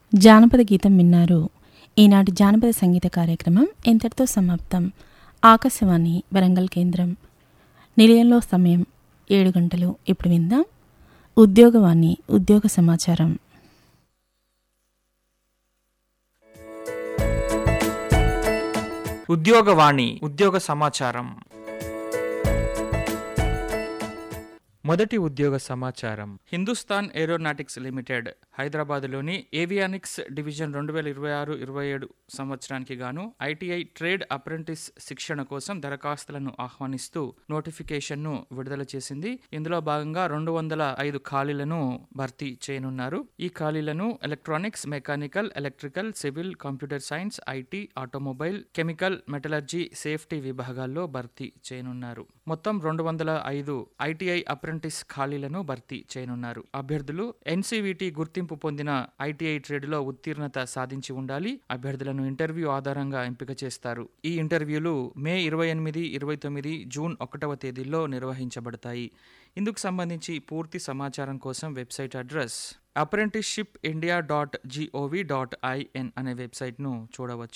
జానపద గీతం విన్నారు ఈనాటి జానపద సంగీత కార్యక్రమం ఇంతటితో సమాప్తం ఆకాశవాణి వరంగల్ కేంద్రం నిలయంలో సమయం ఏడు గంటలు ఇప్పుడు విందాం ఉద్యోగవాణి ఉద్యోగ సమాచారం ఉద్యోగవాణి ఉద్యోగ సమాచారం మొదటి ఉద్యోగ సమాచారం హిందుస్థాన్ ఏరోనాటిక్స్ లిమిటెడ్ హైదరాబాద్లోని ఏవియానిక్స్ డివిజన్ రెండు వేల ఇరవై ఆరు ఇరవై ఏడు సంవత్సరానికి గాను ఐటీఐ ట్రేడ్ అప్రెంటిస్ శిక్షణ కోసం దరఖాస్తులను ఆహ్వానిస్తూ నోటిఫికేషన్ను విడుదల చేసింది ఇందులో భాగంగా రెండు వందల ఐదు ఖాళీలను భర్తీ చేయనున్నారు ఈ ఖాళీలను electronics mechanical electrical civil computer science IT automobile chemical metallurgy safety విభాగాల్లో భర్తీ చేయనున్నారు మొత్తం రెండు వందల ఐదు ఐటీఐ అప్రెంటిస్ ఖాళీలను భర్తీ చేయనున్నారు అభ్యర్థులు ఎన్సీవీటీ గుర్తింపు పొందిన ఐటీఐ ట్రేడ్లో ఉత్తీర్ణత సాధించి ఉండాలి అభ్యర్థులను ఇంటర్వ్యూ ఆధారంగా ఎంపిక చేస్తారు ఈ ఇంటర్వ్యూలు మే ఇరవై ఎనిమిది ఇరవై తొమ్మిది జూన్ ఒకటవ తేదీల్లో నిర్వహించబడతాయి ఇందుకు సంబంధించి పూర్తి సమాచారం కోసం website address apprenticeship India dot GOV dot IN అనే వెబ్సైట్ను చూడవచ్చు